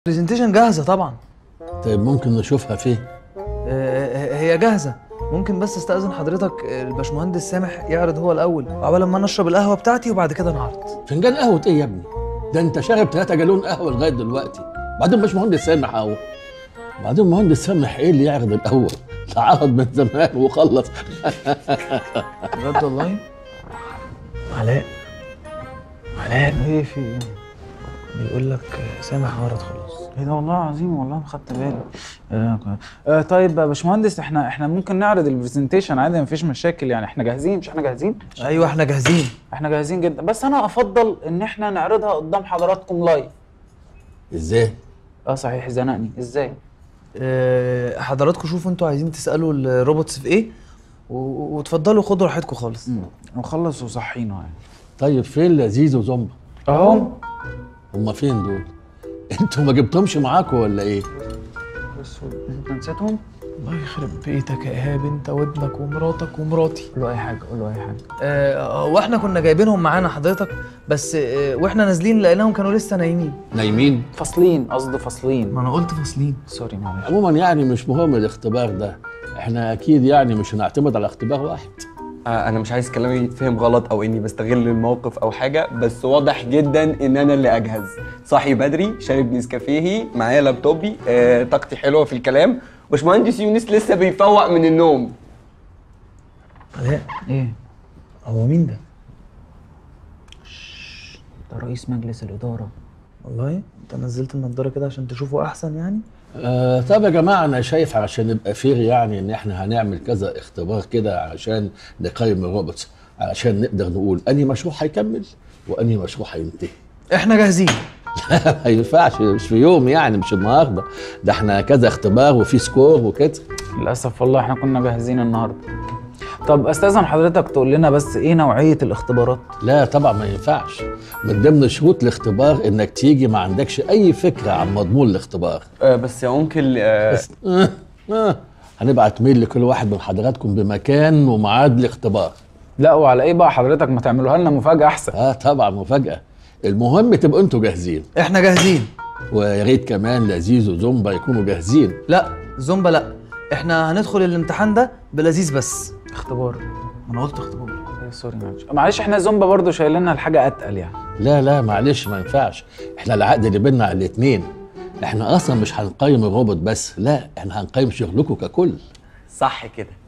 برزنتيشن جاهزه طبعا طيب ممكن نشوفها فين آه، هي جاهزه ممكن بس استاذن حضرتك آه، الباشمهندس سامح يعرض هو الاول عقبال ما نشرب القهوه بتاعتي وبعد كده نعرض فنجان قهوه ايه يا ابني ده انت شارب 3 جالون قهوه لغايه دلوقتي بعدين مش مهندس سامح اهو بعدين مهندس سامح ايه اللي يعرض الاول ده عرض من زمان وخلص بجد والله علاء علاء ايه في ايه بيقول لك آه، سامح عرض خلاص ايه ده والله العظيم والله ما خدت بالي آه آه طيب يا باشمهندس احنا احنا ممكن نعرض البرزنتيشن عادي مفيش مشاكل يعني احنا جاهزين مش احنا جاهزين ايوه احنا جاهزين احنا جاهزين جدا بس انا افضل ان احنا نعرضها قدام حضراتكم لايف ازاي اه صحيح زنقني ازاي آه، حضراتكم شوفوا انتوا عايزين تسالوا الروبوتس في ايه و- وتفضلوا خدوا راحتكم خالص نخلص وصحينا يعني طيب فين لذيذ وزومبا اهو هما فين دول انتوا ما جبتهمش معاكم ولا ايه بس انت نسيتهم الله يخرب بيتك يا ايهاب انت وابنك ومراتك ومراتي قول له اي حاجه قول له اي حاجه آه، هو احنا كنا جايبينهم معانا حضرتك بس آه، واحنا نازلين لقيناهم كانوا لسه نايمين نايمين فاصلين قصدي فاصلين ما انا قلت فاصلين سوري معلش عموما يعني مش مهم الاختبار ده احنا اكيد يعني مش هنعتمد على اختبار واحد آه، انا مش عايز كلامي يتفهم غلط او اني بستغل الموقف او حاجه بس واضح جدا ان انا اللي اجهز صاحي بدري شارب نسكافيه معايا لابتوبي آه، طاقتي حلوه في الكلام باشمهندس يونس لسه بيفوق من النوم علاء ايه هو مين ده ده رئيس مجلس الاداره والله انت نزلت النضاره كده عشان تشوفه احسن يعني آه طب يا جماعه انا شايف عشان نبقى فير يعني ان احنا هنعمل كذا اختبار كده عشان نقيم الروبوتس علشان نقدر نقول انهي مشروع هيكمل وانهي مشروع هينتهي احنا جاهزين ما ينفعش مش في يوم يعني مش النهارده ده احنا كذا اختبار وفي سكور وكده للاسف والله احنا كنا جاهزين النهارده طب استاذن حضرتك تقول لنا بس ايه نوعيه الاختبارات لا طبعا ما ينفعش من ضمن شروط الاختبار انك تيجي ما عندكش اي فكره عن مضمون الاختبار آه، بس يا انكل آه، بس آه آه هنبعت ميل لكل واحد من حضراتكم بمكان وميعاد الاختبار لا وعلى ايه بقى حضرتك ما تعملوها لنا مفاجاه احسن اه طبعا مفاجاه المهم تبقوا انتوا جاهزين احنا جاهزين ويا ريت كمان لذيذ وزومبا يكونوا جاهزين لا زومبا لا احنا هندخل الامتحان ده بلذيذ بس اختبار انا قلت اختبار إيه سوري معلش معلش احنا زومبا برضو شايل لنا الحاجه اتقل يعني لا لا معلش ما ينفعش احنا العقد اللي بينا على الاتنين احنا اصلا مش هنقيم الروبوت بس لا احنا هنقيم شغلكم ككل صح كده